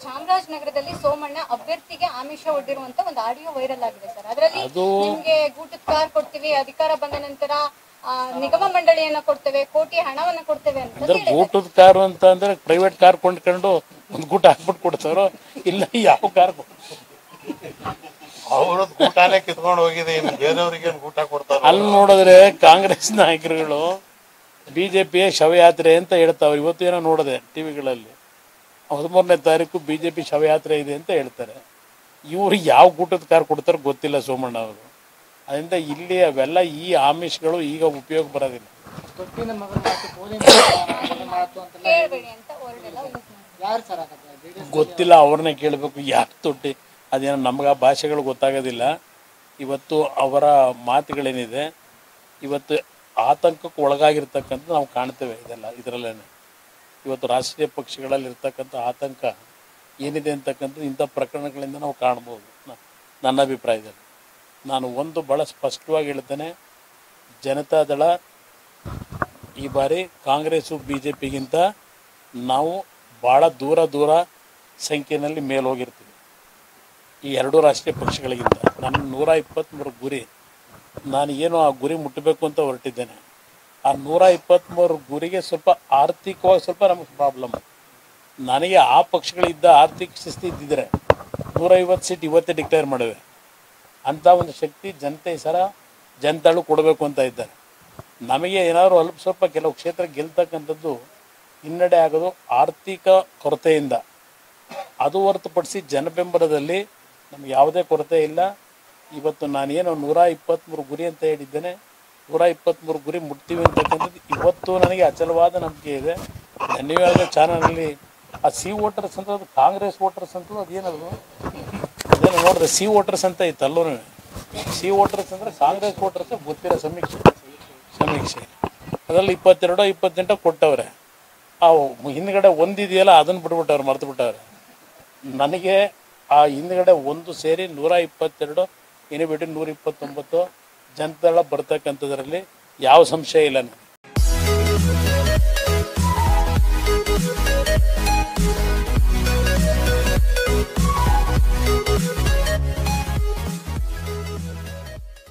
ಚಾಮರಾಜನಗರದಲ್ಲಿ ಸೋಮಣ್ಣ ಅಭ್ಯರ್ಥಿಗೆ ಆಮಿಷ ಒಡ್ಡಿರುವಂತ ಒಂದು ಆಡಿಯೋ ವೈರಲ್ ಆಗಿದೆ ಸರ್ ಅದರಲ್ಲಿ ಅದು- ನಿಮ್ಗೆ ಗೂಟದ ಕಾರ್ ಕೊಡ್ತೀವಿ ಅಧಿಕಾರ ಬಂದ ನಂತರ ಆ, ನಿಗಮ ಮಂಡಳಿಯನ್ನ ಕೊಡ್ತೇವೆ ಕೋಟಿ ಹಣವನ್ನ ಕೊಡ್ತೇವೆ ಅಂತ ಅಂದ್ರೆ ಊಟದ ಕಾರು ಅಂತ ಅಂದ್ರೆ ಪ್ರೈವೇಟ್ ಕಾರ್ ಕೊಂಡ್ಕೊಂಡು ಒಂದು ಗೂಟ ಹಾಕ್ಬಿಟ್ಟು ಕೊಡ್ತಾರೋ ಇಲ್ಲ ಯಾವ ಕಾರ್ ಅವ್ರದ್ ಊಟನೇ ಕಿತ್ಕೊಂಡು ಹೋಗಿದೆ ಇನ್ನು ಬೇರೆಯವ್ರಿಗೆ ಊಟ ಕೊಡ್ತಾರ ಅಲ್ಲಿ ನೋಡಿದ್ರೆ ಕಾಂಗ್ರೆಸ್ ನಾಯಕರುಗಳು ಬಿಜೆಪಿಯ ಶವಯಾತ್ರೆ ಅಂತ ಹೇಳ್ತಾವ್ರೆ ಇವತ್ತು ಏನೋ ನೋಡಿದೆ ಟಿವಿಗಳಲ್ಲಿ ಹದಿಮೂರನೇ ತಾರೀಕು ಬಿಜೆಪಿ ಶವಯಾತ್ರೆ ಇದೆ ಅಂತ ಹೇಳ್ತಾರೆ ಇವ್ರು ಯಾವ ಕೂಟದ ಕಾರ್ ಕೊಡ್ತಾರೋ ಗೊತ್ತಿಲ್ಲ ಸೋಮಣ್ಣ ಅವರು ಅದರಿಂದ ಇಲ್ಲಿ ಅವೆಲ್ಲ ಈ ಆಮಿಷಗಳು ಈಗ ಉಪಯೋಗ ಬರೋದಿಲ್ಲ ತೊಟ್ಟಿನ ಮಗನ ಮಾತು ಕೋಲಿನ ಮಗನ ಮಾತು ಅಂತೆಲ್ಲ ಕೇಳಬೇಡಿ ಅಂತ ಹೊರಡೆಲ್ಲ ಯೂಸ್ ಮಾಡಿ ಯಾರು ಸರ್ ಹಾಗಾದ್ರೆ ಜೆ ಡಿ ಎಸ್ ಗೊತ್ತಿಲ್ಲ ಅವ್ರನ್ನೇ ಕೇಳಬೇಕು ಯಾಕೆ ತೊಟ್ಟಿ ಅದೇನೋ ನಮ್ಗೆ ಆ ಭಾಷೆಗಳು ಗೊತ್ತಾಗೋದಿಲ್ಲ ಇವತ್ತು ಅವರ ಮಾತುಗಳೇನಿದೆ ಇವತ್ತು ಆತಂಕಕ್ಕೆ ಒಳಗಾಗಿರ್ತಕ್ಕಂಥ ನಾವು ಕಾಣ್ತೇವೆ ಇದೆಲ್ಲ ಇದರಲ್ಲೇನೆ ಇವತ್ತು ರಾಷ್ಟ್ರೀಯ ಪಕ್ಷಗಳಲ್ಲಿ ಇರ್ತಕ್ಕಂಥ ಆತಂಕ ಏನಿದೆ ಅಂತಕ್ಕಂಥದ್ದು ಇಂಥ ಪ್ರಕರಣಗಳಿಂದ ನಾವು ಕಾಣ್ಬೋದು ನ- ನನ್ನ ಅಭಿಪ್ರಾಯದಲ್ಲಿ ನಾನು ಒಂದು ಭಾಳ ಸ್ಪಷ್ಟವಾಗಿ ಹೇಳ್ತೇನೆ ಜನತಾದಳ ಈ ಬಾರಿ ಕಾಂಗ್ರೆಸ್ಸು ಬಿ ಜೆ ಪಿಗಿಂತ ನಾವು ಭಾಳ ದೂರ ದೂರ ಸಂಖ್ಯೆಯಲ್ಲಿ ಮೇಲೆ ಹೋಗಿರ್ತೀವಿ ಈ ಎರಡೂ ರಾಷ್ಟ್ರೀಯ ಪಕ್ಷಗಳಿಗಿಂತ ನನ್ನ ನೂರ ಇಪ್ಪತ್ತ್ಮೂರು ಗುರಿ ನಾನು ಏನು ಆ ಗುರಿ ಮುಟ್ಟಬೇಕು ಅಂತ ಹೊರಟಿದ್ದೇನೆ ಆ ನೂರ ಇಪ್ಪತ್ತ್ಮೂರು ಗುರಿಗೆ ಸ್ವಲ್ಪ ಆರ್ಥಿಕವಾಗಿ ಸ್ವಲ್ಪ ನಮಗೆ ಪ್ರಾಬ್ಲಮ್ ನನಗೆ ಆ ಪಕ್ಷಗಳಿದ್ದ ಆರ್ಥಿಕ ಶಿಸ್ತಿ ಇದ್ದಿದ್ರೆ ನೂರೈವತ್ತು ಸೀಟ್ ಇವತ್ತೇ ಡಿಕ್ಲೇರ್ ಮಾಡಿವೆ ಅಂಥ ಒಂದು ಶಕ್ತಿ ಜನತೆ ಈ ಸಲ ಜನತಾಳು ಕೊಡಬೇಕು ಅಂತ ಇದ್ದಾರೆ ನಮಗೆ ಏನಾದರೂ ಅಲ್ಪ ಸ್ವಲ್ಪ ಕೆಲವು ಕ್ಷೇತ್ರ ಗೆಲ್ತಕ್ಕಂಥದ್ದು ಹಿನ್ನಡೆ ಆಗೋದು ಆರ್ಥಿಕ ಕೊರತೆಯಿಂದ ಅದು ಹೊರತುಪಡಿಸಿ ಜನಬೆಂಬಲದಲ್ಲಿ ನಮ್ಗೆ ಯಾವುದೇ ಕೊರತೆ ಇಲ್ಲ ಇವತ್ತು ನಾನೇನು ನೂರ ಇಪ್ಪತ್ತ್ಮೂರು ಗುರಿ ಅಂತ ಹೇಳಿದ್ದೇನೆ ನೂರ ಇಪ್ಪತ್ತ್ಮೂರು ಗುರಿ ಮುಟ್ತೀವಿ ಅಂತಕ್ಕಂಥದ್ದು ಇವತ್ತು ನನಗೆ ಅಚಲವಾದ ನಂಬಿಕೆ ಇದೆ ಧನ್ಯವಾದ ಚಾನಲಲ್ಲಿ ಆ ಸಿ ವೋಟರ್ಸ್ ಅಂತ ಅದು ಕಾಂಗ್ರೆಸ್ ವೋಟರ್ಸ್ ಅಂತ ಅದೇನದು ಅದೇನು ನೋಡಿದ್ರೆ ಸಿ ವೋಟರ್ಸ್ ಅಂತ ಇತ್ತು ಅಲ್ಲೂ ಸಿ ವೋಟರ್ಸ್ ಅಂದರೆ ಕಾಂಗ್ರೆಸ್ ವೋಟರ್ಸ್ ಗೊತ್ತಿರೋ ಸಮೀಕ್ಷೆ ಸಮೀಕ್ಷೆ ಅದರಲ್ಲಿ ಇಪ್ಪತ್ತೆರಡು ಇಪ್ಪತ್ತೆಂಟು ಕೊಟ್ಟವ್ರೆ ಆ ಹಿಂದ್ಗಡೆ ಒಂದಿದೆಯಲ್ಲ ಅದನ್ನು ಬಿಟ್ಬಿಟ್ಟವ್ರೆ ಮರ್ತು ಬಿಟ್ಟವ್ರೆ ನನಗೆ ಆ ಹಿಂದ್ಗಡೆ ಒಂದು ಸೇರಿ ನೂರ ಇಪ್ಪತ್ತೆರಡು ಇನ್ನು ಬಿಟ್ಟು ನೂರ ಇಪ್ಪತ್ತೊಂಬತ್ತು ಜನತಾಳ ಬರ್ತಕ್ಕಂಥದ್ರಲ್ಲಿ ಯಾವ ಸಂಶಯ ಇಲ್ಲ ನನಗೆ